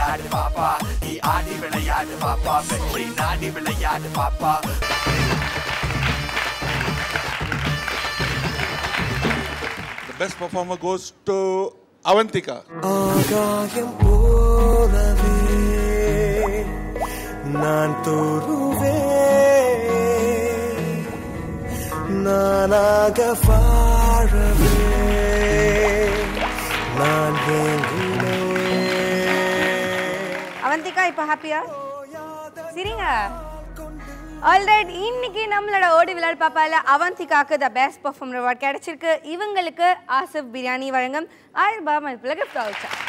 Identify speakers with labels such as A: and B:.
A: விளையாடு பாப்பா நீ ஆடி விளையாடு பாப்பா வெற்றி நாடி விளையாடு பாப்பா
B: The best performer goes to Avantika.
C: ஆகாயம் போலவே நான் தோறுவே நானாக வாழவே நான் ஏங்குனேன்
D: அவந்திகா இப்போ ஹாப்பியா சரிங்க ஆல்ரைட் இன்னைக்கு நம்மளோட ஓடி விளையாடு பாப்பால அவந்திகாக்கு த பெஸ்ட் பர்ஃபார்மர் அவார்ட் கிடைச்சிருக்கு இவங்களுக்கு ஆசிப் பிரியாணி வழங்கும் ஆயிரம் ரூபாய் மதிப்புல கிஃப்ட் வச்சா